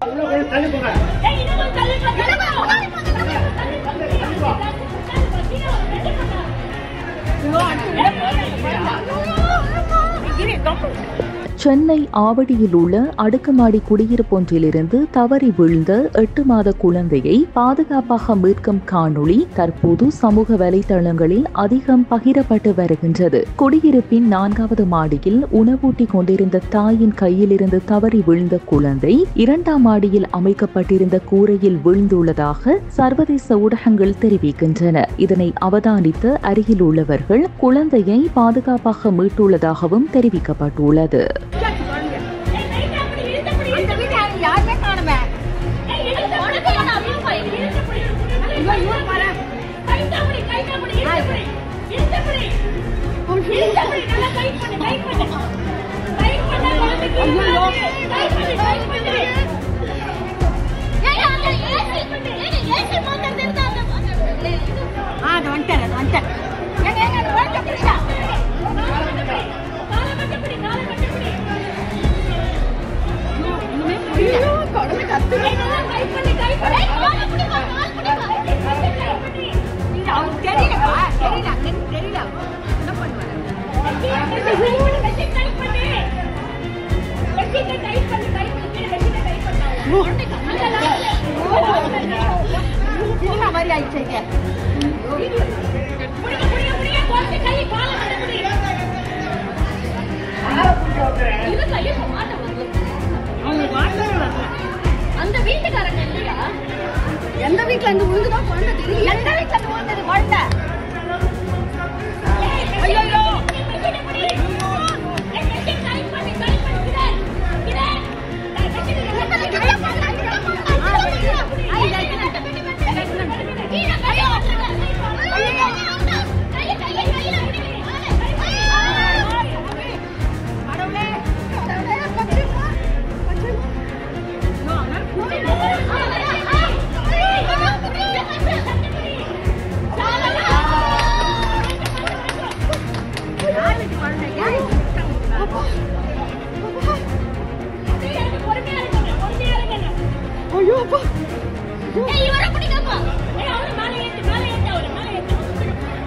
சென்னை ஆவடியில் உள்ள அடுக்குமாடி குடியிருப்பொன்றிலிருந்து தவறி விழுந்த எட்டு மாத குழந்தையை பாதுகாப்பாக மீட்கும் காணொளி தற்போது சமூக வலைதளங்களில் அதிகம் பகிரப்பட்டு வருகின்றது குடியிருப்பின் நான்காவது மாடியில் உணவூட்டி கொண்டிருந்த தாயின் கையிலிருந்து தவறி விழுந்த குழந்தை இரண்டாம் மாடியில் அமைக்கப்பட்டிருந்த கூரையில் விழுந்துள்ளதாக சர்வதேச ஊடகங்கள் தெரிவிக்கின்றன இதனை அவதானித்த அருகில் உள்ளவர்கள் குழந்தையை பாதுகாப்பாக மீட்டுள்ளதாகவும் தெரிவிக்கப்பட்டுள்ளது அந்த வீட்டு ஆளு யாருமே காணுமே ஆ அது வந்துட்டேன் அது வந்துட்டேன் ஏங்க ஏங்க அது வந்துட்டா குழந்தை கத்துறேன் அவனுக்கு தெரியலப்பா தெரியல அங்கன்னு தெரியல என்ன பண்ணுவாரு சினிமா மாதிரி ஆயிடுச்சு அவங்களுக்கு வாட்டவே வரல அந்த வீட்டுக்காரங்க இல்லையா எந்த வீட்ல இருந்து விழுந்துதான் குழந்தை தெரியல எந்த வீட்டுல இருந்து